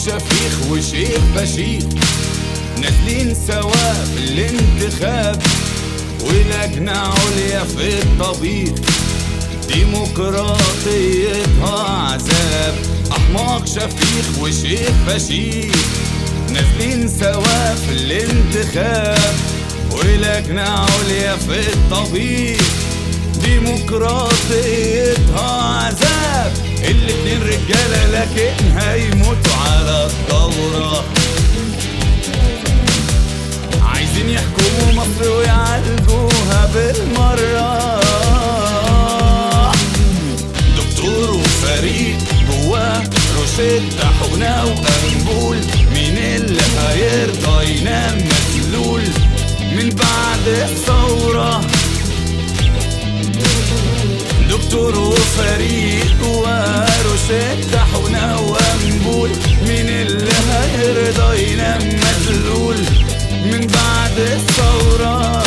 شفيخ وشيخ بشير نازلين سوا في الانتخاب ولجنة عليا في الطبيخ ديمقراطيتها عذاب أحمق شفيخ وشيخ بشير نازلين سوا في الانتخاب ولجنة عليا في الطبيخ ديمقراطيتها عذاب الاتنين رجالة لكن هيموتوا على الدورة عايزين يحكموا مصر ويعالجوها بالمرة دكتور وفريق جواه روشتة حقنة وأنبول مين اللي هيرضى ينام مسلول من بعد الثورة دكتور وفريق جواه روشتة حقنة وأنبول مين اللي هيرضى ينام مسلول من بعد الثورة